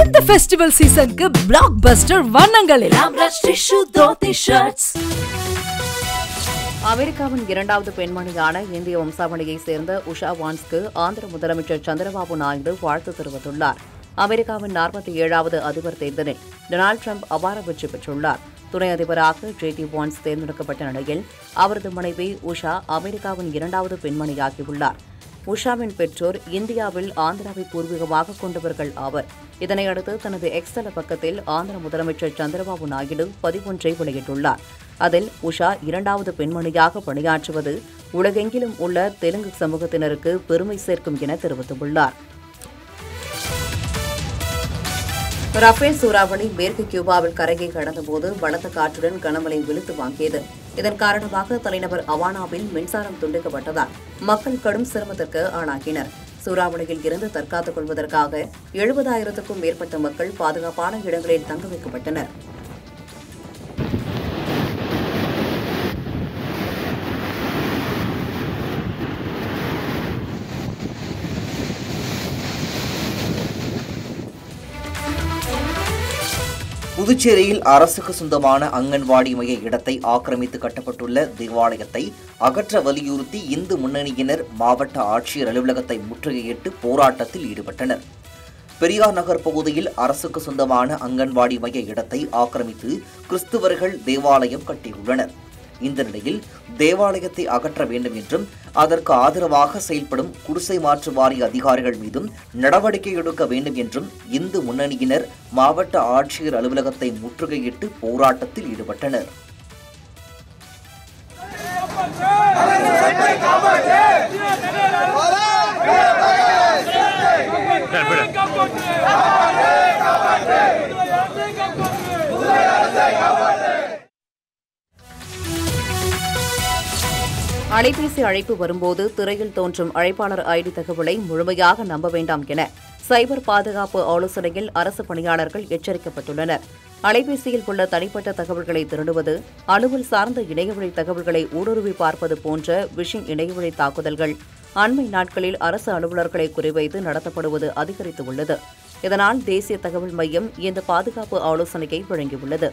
இந்த ஃபெஸ்டிவல் சீசனுக்கு பிளாக் பஸ்டர் வண்ணங்களில் ஆம்ரஷ் டிஷ்யூ தோத்தி ஷர்ட்ஸ் அமெரிக்காவின் இரண்டாவது பெண்மணியான இந்திய வம்சாவளியைச் சேர்ந்த உஷா வான்ஸ்க்கு ஆந்திர முதலமைச்சர் சந்திரபாபு நாயுடு வாழ்த்து தெரிவித்துள்ளார் அமெரிக்காவின் நாற்பத்தி ஏழாவது அதிபர் தேர்தலில் டொனால்டு ட்ரம்ப் அபார வெற்றி பெற்றுள்ளார் துணை அதிபராக ஜே டி வான்ஸ் தேர்ந்தெடுக்கப்பட்ட நிலையில் அவரது மனைவி உஷா அமெரிக்காவின் இரண்டாவது பெண்மணியாகியுள்ளார் உஷாவின் பெற்றோர் இந்தியாவில் ஆந்திராவை பூர்வீகமாக கொண்டவர்கள் ஆவர் இதனையடுத்து தனது எக்ஸ்தல பக்கத்தில் ஆந்திர முதலமைச்சர் சந்திரபாபு நாயுடு பதிவொன்றை வெளியிட்டுள்ளார் அதில் உஷா இரண்டாவது பெண்மணியாக பணியாற்றுவது உலகெங்கிலும் உள்ள தெலுங்கு சமூகத்தினருக்கு பெருமை சேர்க்கும் என தெரிவித்துள்ளார் ரஃபேல் சூறாவளி மேற்கு கியூபாவில் கரையை கடந்தபோது பலத்த காற்றுடன் கனமழை விழுத்து வாங்கியது இதன் காரணமாக தலைநகர் அவானாவில் மின்சாரம் துண்டிக்கப்பட்டதால் மக்கள் கடும் சிரமத்திற்கு ஆளாகினர் சூறாவளியில் இருந்து தற்காத்துக் கொள்வதற்காக எழுபதாயிரத்துக்கும் மேற்பட்ட மக்கள் பாதுகாப்பான இடங்களில் தங்க வைக்கப்பட்டனர் புதுச்சேரியில் அரசுக்கு சொந்தமான அங்கன்வாடி மைய இடத்தை ஆக்கிரமித்து கட்டப்பட்டுள்ள தேவாலயத்தை அகற்ற வலியுறுத்தி இந்து முன்னணியினர் மாவட்ட ஆட்சியர் அலுவலகத்தை முற்றுகையிட்டு போராட்டத்தில் ஈடுபட்டனர் பெரியார் நகர் பகுதியில் அரசுக்கு சொந்தமான அங்கன்வாடி மைய இடத்தை ஆக்கிரமித்து கிறிஸ்துவர்கள் தேவாலயம் கட்டியுள்ளனர் இந்த நிலையில் தேவாலயத்தை அகற்ற வேண்டும் என்றும் அதற்கு ஆதரவாக செயல்படும் குடிசை மாற்று வாரிய அதிகாரிகள் மீதும் நடவடிக்கை எடுக்க வேண்டும் என்றும் இந்து முன்னணியினர் மாவட்ட ஆட்சியர் அலுவலகத்தை முற்றுகையிட்டு போராட்டத்தில் ஈடுபட்டனர் அலைபேசி அழைப்பு வரும்போது திரையில் தோன்றும் அழைப்பாளர் ஐடி தகவலை முழுமையாக நம்ப வேண்டாம் என சைபர் பாதுகாப்பு ஆலோசனையில் அரசு பணியாளர்கள் எச்சரிக்கப்பட்டுள்ளனர் அலைபேசியில் உள்ள தனிப்பட்ட தகவல்களை திருடுவது அலுவல் சார்ந்த இணையவழி தகவல்களை ஊடுருவி பார்ப்பது போன்ற விஷிங் இணையவழி தாக்குதல்கள் அண்மை நாட்களில் அரசு அலுவலர்களை குறிவைத்து நடத்தப்படுவது அதிகரித்துள்ளது இதனால் தேசிய தகவல் மையம் இந்த பாதுகாப்பு ஆலோசனையை வழங்கியுள்ளது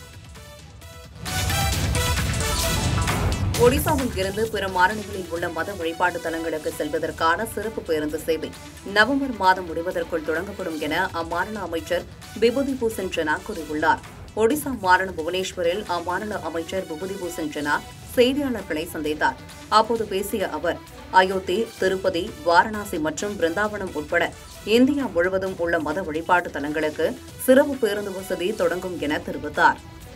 ஒடிசாவில் இருந்து பிற மாநிலங்களில் உள்ள மத வழிபாட்டு தலங்களுக்கு செல்வதற்கான சிறப்பு பேருந்து சேவை நவம்பர் மாதம் முடிவதற்குள் தொடங்கப்படும் என அம்மாநில அமைச்சர் விபூதி பூசன் ஜனா கூறியுள்ளார் ஒடிசா மாநிலம் புவனேஸ்வரில் அம்மாநில அமைச்சர் விபூதி பூசன் ஜனா செய்தியாளர்களை சந்தித்தார் அப்போது பேசிய அவர் அயோத்தி திருப்பதி வாரணாசி மற்றும் பிருந்தாவனம் உட்பட இந்தியா முழுவதும் உள்ள மத வழிபாட்டு தலங்களுக்கு சிறப்பு பேருந்து வசதி தொடங்கும் என தெரிவித்தார்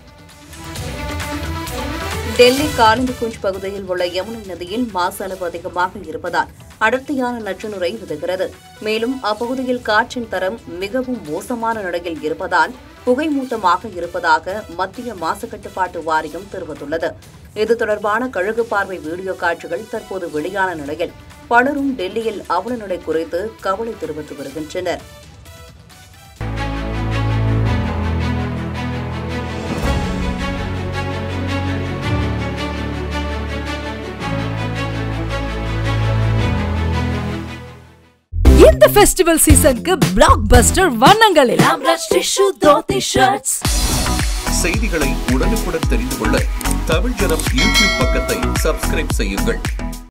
டெல்லி காலிந்துகுஞ்ச் பகுதியில் உள்ள யமுனை நதியில் மாசு அளவு அதிகமாக இருப்பதால் அடர்த்தியான நச்சுநுரை விதுகிறது மேலும் அப்பகுதியில் காற்றின் தரம் மிகவும் மோசமான நிலையில் இருப்பதால் புகைமூட்டமாக இருப்பதாக மத்திய மாசு கட்டுப்பாட்டு வாரியம் தெரிவித்துள்ளது இது தொடர்பான கழுகு பார்வை வீடியோ காட்சிகள் தற்போது வெளியான நிலையில் பலரும் டெல்லியில் அவல நிலை குறித்து கவலை தெரிவித்து வருகின்றனர் இந்த ஃபெஸ்டிவல் சீசனுக்கு பிளாக் பஸ்டர் வண்ணங்களில் ஆம்ரஷ் டிஷ்யூ தோத்தி ஷர்ட்ஸ் செய்திகளை உடனுக்குடன் தெரிந்து கொள்ள தமிழ் ஜனம் யூடியூப் பக்கத்தை சப்ஸ்கிரைப் செய்யுங்கள்